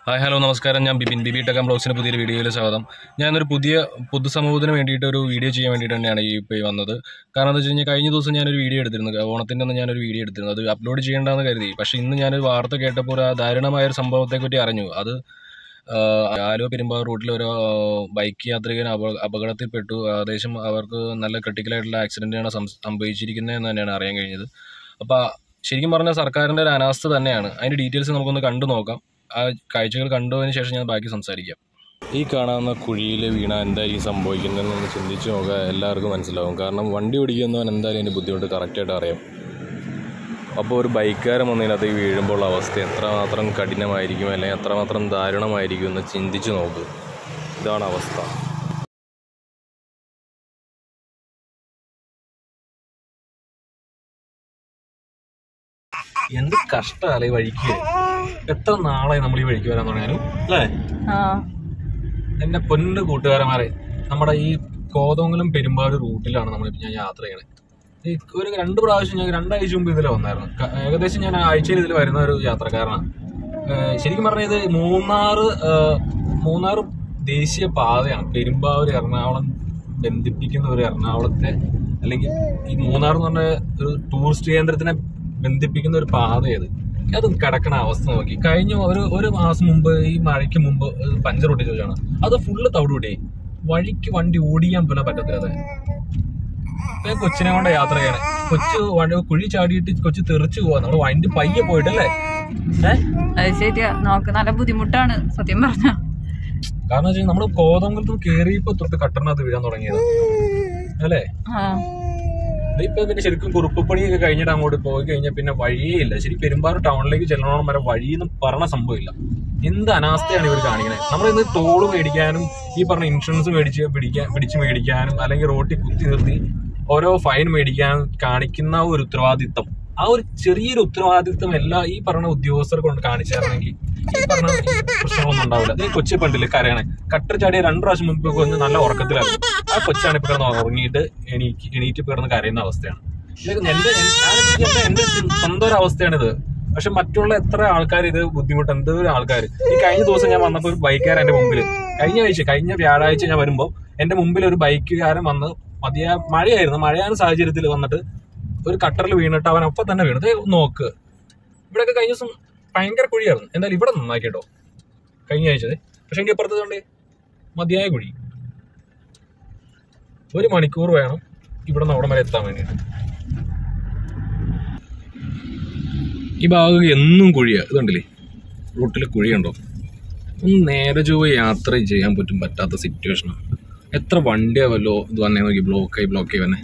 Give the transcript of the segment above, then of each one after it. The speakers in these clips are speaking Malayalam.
ഹായ് ഹലോ നമസ്കാരം ഞാൻ ബിബിൻ ബിബി ടെക്കം ബ്ലോഗ്സിൻ്റെ പുതിയൊരു വീഡിയോയിൽ സ്വാഗതം ഞാനൊരു പുതിയ പൊതുസമൂഹത്തിന് വേണ്ടിയിട്ട് ഒരു വീഡിയോ ചെയ്യാൻ വേണ്ടിയിട്ട് തന്നെയാണ് ഈ ഇപ്പോൾ ഈ വന്നത് കാരണം എന്താ വെച്ച് കഴിഞ്ഞാൽ കഴിഞ്ഞ ദിവസം ഞാനൊരു വീഡിയോ എടുത്തിരുന്നു ഓണത്തിൻ്റെ അന്ന് ഞാനൊരു വീഡിയോ എടുത്തിരുന്നു അത് അപ്ലോഡ് ചെയ്യേണ്ടെന്ന് കരുതി പക്ഷേ ഇന്ന് ഞാനൊരു വാർത്ത കേട്ടപ്പോൾ ആ ദാരുണമായ ഒരു സംഭവത്തെപ്പറ്റി അറിഞ്ഞു അത് ആ, ആലുവ പെരുമ്പാവൂർ റൂട്ടിൽ ഒരു ആ, ബൈക്ക് യാത്രികൻ അപ അപകടത്തിൽപ്പെട്ടു ഏകദേശം അവർക്ക് നല്ല ക്രിട്ടിക്കലായിട്ടുള്ള ആക്സിഡൻറ്റാണ് സംഭവിച്ചിരിക്കുന്നത് എന്ന് തന്നെയാണ് അറിയാൻ കഴിഞ്ഞത് അപ്പോൾ ശരിക്കും പറഞ്ഞാൽ സർക്കാരിൻ്റെ ഒരു അനാസ്ഥ തന്നെയാണ് അതിൻ്റെ ഡീറ്റെയിൽസ് നമുക്കൊന്ന് കണ്ടു നോക്കാം ആ കാഴ്ചകൾ കണ്ടതിന് ശേഷം ഞാൻ ബാക്കി സംസാരിക്കാം ഈ കാണാവുന്ന കുഴിയിൽ വീണ എന്തായിരിക്കും സംഭവിക്കുന്നതെന്ന് ചിന്തിച്ച് നോക്കുക എല്ലാവർക്കും മനസ്സിലാവും കാരണം വണ്ടി ഓടിക്കുന്നവൻ എന്തായാലും അതിൻ്റെ ബുദ്ധിമുട്ട് കറക്റ്റായിട്ട് അറിയാം അപ്പോൾ ഒരു ബൈക്കുകാരൻ വന്നതിനകത്ത് വീഴുമ്പോൾ ഉള്ള അവസ്ഥ എത്രമാത്രം കഠിനമായിരിക്കും അല്ലെങ്കിൽ എത്രമാത്രം ദാരുണമായിരിക്കും എന്ന് ചിന്തിച്ച് നോക്ക് ഇതാണ് അവസ്ഥ എന്ത് കഷ്ടമല്ലേ ഈ വഴിക്ക് എത്ര നാളായി നമ്മൾ ഈ വഴിക്ക് വരാൻ തുടങ്ങിയാലും അല്ലേ ആ എന്റെ പൊന്നു കൂട്ടുകാരന്മാരെ നമ്മുടെ ഈ കോതമംഗലം പെരുമ്പാവൂർ റൂട്ടിലാണ് നമ്മളിപ്പോൾ ഞാൻ യാത്ര ചെയ്യണത് ഈ ഒരു രണ്ട് പ്രാവശ്യം ഞാൻ രണ്ടാഴ്ച മുമ്പ് ഇതിൽ വന്നായിരുന്നു ക- ഏകദേശം ഞാൻ ആഴ്ചയിൽ ഇതിൽ വരുന്ന ഒരു യാത്രക്കാരനാണ് ഏഹ് ശരിക്കും പറഞ്ഞാൽ ഇത് മൂന്നാർ ഏഹ് മൂന്നാർ ദേശീയ പാതയാണ് പെരുമ്പാവൂർ എറണാകുളം ബന്ധിപ്പിക്കുന്ന ഒരു എറണാകുളത്തെ അല്ലെങ്കിൽ ഈ മൂന്നാർ എന്ന് പറഞ്ഞ ഒരു ടൂറിസ്റ്റ് കേന്ദ്രത്തിനെ ബന്ധിപ്പിക്കുന്ന ഒരു പാതയത് അത് കിടക്കണ അവസ്ഥ നോക്കി കഴിഞ്ഞ ഒരു ഒരു മാസം മുമ്പ് ഈ മഴയ്ക്ക് മുമ്പ് ഒരു പഞ്ചർ ഒട്ടിച്ച് വെച്ചാണ് അത് ഫുള്ള് തവിടുകൂടി വഴിക്ക് വണ്ടി ഓടിക്കാൻ പോലും പറ്റത്തില്ല ഇപ്പൊ ഞാൻ കൊച്ചിനെ കൊണ്ട് യാത്ര ചെയ്യണേ കൊച്ചു വണ്ടി കുഴി ചാടിയിട്ട് കൊച്ചു തെറിച്ചു പോവാ നമ്മള് വണ്ടി പയ്യെ പോയിട്ടല്ലേ ഏഹ് അത് ശരിയാ നമുക്ക് നല്ല ബുദ്ധിമുട്ടാണ് സത്യം പറഞ്ഞ കാരണം വെച്ചാൽ നമ്മള് കോതമംഗലത്ത് കേറിയപ്പോ തൊട്ട് കട്ടറിനകത്ത് വീഴാൻ തുടങ്ങിയത് അല്ലേ ആ ഇതിപ്പോ പിന്നെ ശരിക്കും കുറുപ്പപ്പണിയൊക്കെ കഴിഞ്ഞിട്ട് അങ്ങോട്ട് പോയി കഴിഞ്ഞാൽ പിന്നെ വഴിയേ ഇല്ല ശരി പെരുമ്പാറ ടൗണിലേക്ക് ചെല്ലണം വരെ വഴിയെന്ന് പറഞ്ഞ സംഭവമില്ല എന്ത് അനാസ്ഥയാണ് ഇവർ കാണിക്കുന്നത് നമ്മൾ ഇന്ന് ടോള് മേടിക്കാനും ഈ പറഞ്ഞ ഇൻഷുറൻസ് മേടിച്ച് പിടിക്കാൻ പിടിച്ച് മേടിക്കാനും അല്ലെങ്കിൽ റോട്ടിൽ കുത്തി നിർത്തി ഓരോ ഫൈൻ മേടിക്കാൻ കാണിക്കുന്ന ഒരു ഉത്തരവാദിത്തം ആ ഒരു ചെറിയൊരു ഉത്തരവാദിത്തം എല്ലാ ഈ പറഞ്ഞ ഉദ്യോഗസ്ഥർക്ക് കൊണ്ട് കാണിച്ചായിരുന്നെങ്കിൽ ഈ പറഞ്ഞ ഈ പ്രശ്നങ്ങളൊന്നും ഉണ്ടാവില്ല ഈ കൊച്ചു പണ്ടില് കരയണേ കട്ടർ ചാടിയ രണ്ടു പ്രാവശ്യം മുമ്പ് കൊഞ്ഞ് നല്ല ഉറക്കത്തിലായിരുന്നു ആ കൊച്ചാണ് ഇപ്പൊ കിടന്ന് ഉറങ്ങിയിട്ട് എണീക്ക് എണീറ്റ് ഇപ്പൊ കിടന്ന് കരയുന്ന അവസ്ഥയാണ് ഇതൊക്കെ എന്റെ ഞാനിപ്പോ എന്റെ എന്റെ സ്വന്തം ഒരു അവസ്ഥയാണിത് പക്ഷെ മറ്റുള്ള എത്ര ആൾക്കാർ ഇത് ബുദ്ധിമുട്ട് എന്തോരം ആൾക്കാർ ഈ കഴിഞ്ഞ ദിവസം ഞാൻ വന്നപ്പോൾ ഒരു ബൈക്കുകാരൻ എന്റെ മുമ്പിൽ കഴിഞ്ഞ ആഴ്ച കഴിഞ്ഞ വ്യാഴാഴ്ച ഞാൻ വരുമ്പോൾ എന്റെ മുമ്പിൽ ഒരു ബൈക്കുകാരൻ വന്ന് മതിയാ മഴയായിരുന്നു മഴயான സാഹചര്യത്തിൽ വന്നിട്ട് ഒരു കട്ടറിൽ വീണിട്ട് അവൻ ഒപ്പം തന്നെ വീണത് നോക്ക് ഇവിടെയൊക്കെ കഴിഞ്ഞ ദിവസം ഭയങ്കര കുഴിയായിരുന്നു എന്തായാലും ഇവിടെ നന്നാക്കിട്ടോ കഴിഞ്ഞ ആഴ്ച പക്ഷെ എങ്കിൽ അപ്പുറത്ത് കണ്ടേ മതിയായ കുഴി ഒരു മണിക്കൂർ വേണം ഇവിടെ നിന്ന് അവിടെ വരെ എത്താൻ വേണ്ടിയിട്ട് ഈ ഭാഗം എന്നും കുഴിയാ ഇത് കണ്ടില്ലേ റൂട്ടിൽ കുഴിയുണ്ടോ ഒന്ന് നേരെ ചൊവ്വ യാത്ര ചെയ്യാൻ പറ്റും പറ്റാത്ത സിറ്റുവേഷനാണ് എത്ര വണ്ടിയാവല്ലോ ഇത് വന്നേ നോക്കി ബ്ലോക്കായി ബ്ലോക്കായി വന്നെ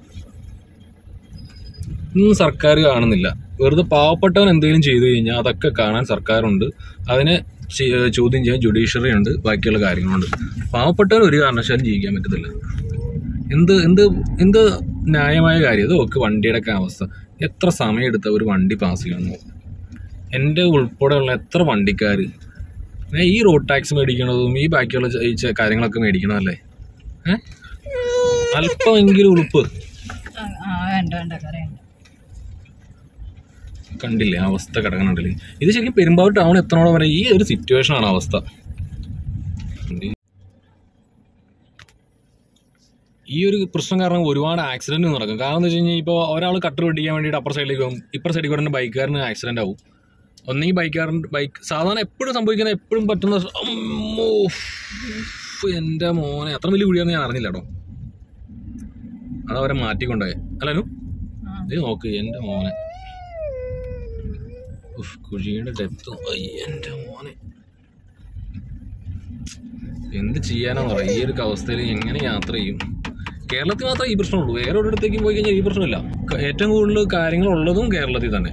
ഒന്നും സർക്കാർ കാണുന്നില്ല വെറുതെ പാവപ്പെട്ടവൻ എന്തെങ്കിലും ചെയ്തു കഴിഞ്ഞാൽ അതൊക്കെ കാണാൻ സർക്കാരുണ്ട് അതിനെ ചി- ചോദ്യം ചെയ്യാൻ ജുഡീഷ്യറി ഉണ്ട് ബാക്കിയുള്ള കാര്യങ്ങളുണ്ട് പാവപ്പെട്ടവൻ ഒരു കാരണവശാലും ജീവിക്കാൻ പറ്റത്തില്ല എന്ത് എന്ത് എന്ത് ന്യായമായ കാര്യം ഇത് നോക്ക് വണ്ടിയുടെ ഒക്കെ അവസ്ഥ എത്ര സമയം എടുത്ത ഒരു വണ്ടി പാസ് ചെയ്യണം നോക്ക് എൻ്റെ ഉൾപ്പെടെയുള്ള എത്ര വണ്ടിക്കാർ ഈ റോഡ് ടാക്സ് മേടിക്കണതും ഈ ബാക്കിയുള്ള ച- ഈ ച- കാര്യങ്ങളൊക്കെ മേടിക്കണമല്ലേ ഏഹ് അല്പമെങ്കിലും ഉളുപ്പ് ആ വേണ്ട വേണ്ട കരയണ്ട കണ്ടില്ലേ അവസ്ഥ കിടക്കണുണ്ടല്ലേ ഇത് ശരിക്കും പെരുമ്പാവൂർ ടൗൺ എത്തണോളം വരെ ഈ ഒരു സിറ്റുവേഷൻ ആണ് അവസ്ഥ ഈ ഒരു പ്രശ്നം കാരണം ഒരുപാട് ആക്സിഡന്റ് നടക്കും കാരണം എന്താ വെച്ച് കഴിഞ്ഞാൽ ഇപ്പോൾ ഒരാൾ കട്ടർ വെട്ടിക്കാൻ വേണ്ടിയിട്ട് അപ്പുറ സൈഡിലേക്ക് പോകും ഇപ്പുറ സൈഡിൽ കൂടെ ബൈക്കുകാരന് ആക്സിഡന്റ് ആവും ഒന്നെങ്കിൽ ബൈക്കുകാരൻ ബൈക്ക് സാധാരണ എപ്പോഴും സംഭവിക്കുന്ന എപ്പോഴും പറ്റുന്ന സ- അമ്മോ, ഉഫ്, എൻ്റെ മോനെ അത്ര വലിയ കുഴിയാന്ന് ഞാൻ അറിഞ്ഞില്ല കേട്ടോ അതവരെ മാറ്റിക്കൊണ്ടുപോയെ അല്ലല്ലോ ആ. ഇത് നോക്ക് എൻ്റെ മോനെ ഉഫ്, കുഴിയുടെ ഡെപ്ത് എൻ്റെ മോനെ എന്ത് ചെയ്യാനാന്ന് പറയാം ഈ ഒരു അവസ്ഥയിൽ എങ്ങനെ യാത്ര ചെയ്യും കേരളത്തിൽ മാത്രമേ ഈ പ്രശ്നമുള്ളൂ വേറെ ഒരിടത്തേക്കും പോയി കഴിഞ്ഞാൽ ഈ പ്രശ്നമില്ല ക- ഏറ്റവും കൂടുതൽ കാര്യങ്ങൾ ഉള്ളതും കേരളത്തിൽ തന്നെ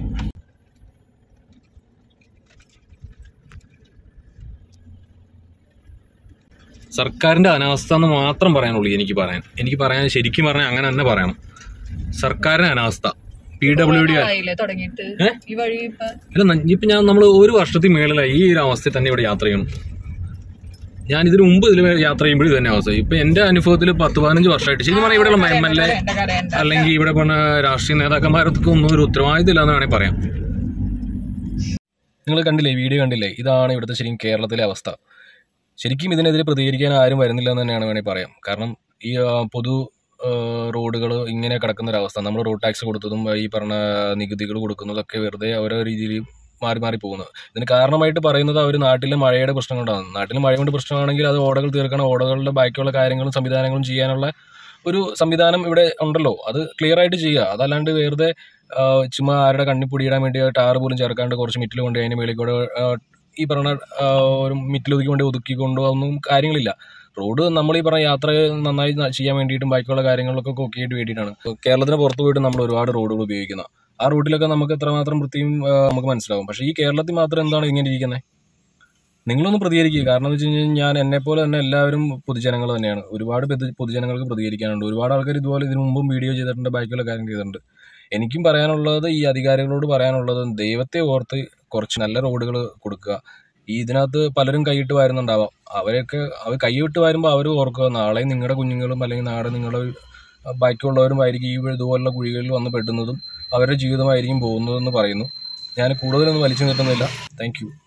സർക്കാരിന്റെ അനാസ്ഥ എന്ന് മാത്രം പറയാനുള്ളൂ എനിക്ക് പറയാൻ എനിക്ക് പറയാൻ ശരിക്കും പറഞ്ഞാൽ അങ്ങനെ തന്നെ പറയണം സർക്കാരിന്റെ അനാസ്ഥ പി ഡബ്ല്യു ഡി ആയില്ലേ തുടങ്ങിയിട്ട് ഏ? ഈ വഴി ഇപ്പൊ അല്ല ന- ഇപ്പൊ ഞാൻ നമ്മൾ ഒരു വർഷത്തിൽ മേളിലായി ഈ ഒരു അവസ്ഥയിൽ തന്നെ ഇവിടെ യാത്ര ചെയ്യണം ഞാൻ ഇതിന് മുമ്പ് ഇതിൽ യാത്ര ചെയ്യുമ്പോഴും ഇത് തന്നെ അവസ്ഥ ഇപ്പൊ എന്റെ അനുഭവത്തിൽ പത്ത് പതിനഞ്ച് വർഷമായിട്ട് ശരിക്കും പറഞ്ഞാൽ ഇവിടെയുള്ള എം എൽ എ കരയണ്ട കരയണ്ട അല്ലെങ്കിൽ ഇവിടെ പറഞ്ഞ രാഷ്ട്രീയ നേതാക്കന്മാർക്ക് ഒന്നും ഒരു ഉത്തരവാദിത്തം ഇല്ലാന്ന് വേണമെങ്കിൽ പറയാം നിങ്ങൾ കണ്ടില്ലേ വീഡിയോ കണ്ടില്ലേ ഇതാണ് ഇവിടുത്തെ ശരിക്കും കേരളത്തിലെ അവസ്ഥ ശരിക്കും ഇതിനെതിരെ പ്രതികരിക്കാൻ ആരും വരുന്നില്ല എന്ന് തന്നെയാണ് വേണമെങ്കിൽ പറയാം കാരണം ഈ ആ, പൊതു റോഡുകൾ ഇങ്ങനെ കിടക്കുന്ന ഒരു അവസ്ഥ നമ്മൾ റോഡ് ടാക്സ് കൊടുത്തതും ഈ പറഞ്ഞ നികുതികൾ കൊടുക്കുന്നതൊക്കെ വെറുതെ ഓരോ രീതിയിൽ മാറി മാറി പോകുന്നത് ഇതിന് കാരണമായിട്ട് പറയുന്നത് അവർ നാട്ടിലെ മഴയുടെ പ്രശ്നം കൊണ്ടാണ് നാട്ടിൽ മഴ കൊണ്ട് പ്രശ്നമാണെങ്കിൽ അത് ഓടകൾ തീർക്കണം ഓടകളുടെ ബാക്കിയുള്ള കാര്യങ്ങളും സംവിധാനങ്ങളും ചെയ്യാനുള്ള ഒരു സംവിധാനം ഇവിടെ ഉണ്ടല്ലോ അത് ക്ലിയർ ആയിട്ട് ചെയ്യുക അതല്ലാണ്ട് വെറുതെ ആ, ചുമ്മാ ആരുടെ കണ്ണി പൊടിയിടാൻ വേണ്ടി ടാറ് പോലും ചേർക്കാണ്ട് കുറച്ച് മിറ്റിൽ കൊണ്ട് അതിന് മേളിൽ കൂടെ ആ, ഈ പറഞ്ഞ ആ, ഒരു മിറ്റിലൊതുക്കി കൊണ്ട് ഒതുക്കിക്കൊണ്ടോ ഒന്നും കാര്യങ്ങളില്ല റോഡ് നമ്മൾ ഈ പറഞ്ഞ യാത്ര നന്നായി ന- ചെയ്യാൻ വേണ്ടിയിട്ടും ബാക്കിയുള്ള കാര്യങ്ങളൊക്കെ നോക്കിയിട്ട് വേണ്ടിയിട്ടാണ് കേരളത്തിന് പുറത്ത് പോയിട്ട് നമ്മൾ ഒരുപാട് റോഡുകൾ ഉപയോഗിക്കുന്നത് ആ റൂട്ടിലൊക്കെ നമുക്ക് എത്രമാത്രം വൃത്തിയും ആ, നമുക്ക് മനസ്സിലാവും പക്ഷേ ഈ കേരളത്തിൽ മാത്രം എന്താണ് ഇങ്ങനെ ഇരിക്കുന്നത് നിങ്ങളൊന്ന് പ്രതികരിക്കുക കാരണം എന്ന് വെച്ച് കഴിഞ്ഞാൽ ഞാൻ എന്നെ പോലെ തന്നെ എല്ലാവരും പൊതുജനങ്ങൾ തന്നെയാണ് ഒരുപാട് പൊതു പൊതുജനങ്ങൾക്ക് പ്രതികരിക്കാനുണ്ട് ഒരുപാട് ആൾക്കാർ ഇതുപോലെ ഇതിനു മുമ്പും വീഡിയോ ചെയ്തിട്ടുണ്ട് ബാക്കിയുള്ള കാര്യം ചെയ്തിട്ടുണ്ട് എനിക്കും പറയാനുള്ളത് ഈ അധികാരികളോട് പറയാനുള്ളത് ദൈവത്തെ ഓർത്ത് കുറച്ച് നല്ല റോഡുകൾ കൊടുക്കുക ഈ ഇതിനകത്ത് പലരും കൈയിട്ട് വരുന്നുണ്ടാവാം അവരെയൊക്കെ അവർ കൈയിട്ട് വരുമ്പോൾ അവർ ഓർക്കുക നാളെ നിങ്ങളുടെ കുഞ്ഞുങ്ങളും അല്ലെങ്കിൽ നാളെ നിങ്ങളുടെ ബാക്കിയുള്ളവരും ആയിരിക്കും ഈ ഇതുപോലുള്ള കുഴികളിൽ വന്ന് പെടുന്നതും അവരുടെ ജീവിതമായിരിക്കും പോകുന്നതെന്ന് പറയുന്നു ഞാൻ കൂടുതലൊന്നും വലിച്ചു നിർത്തുന്നില്ല താങ്ക്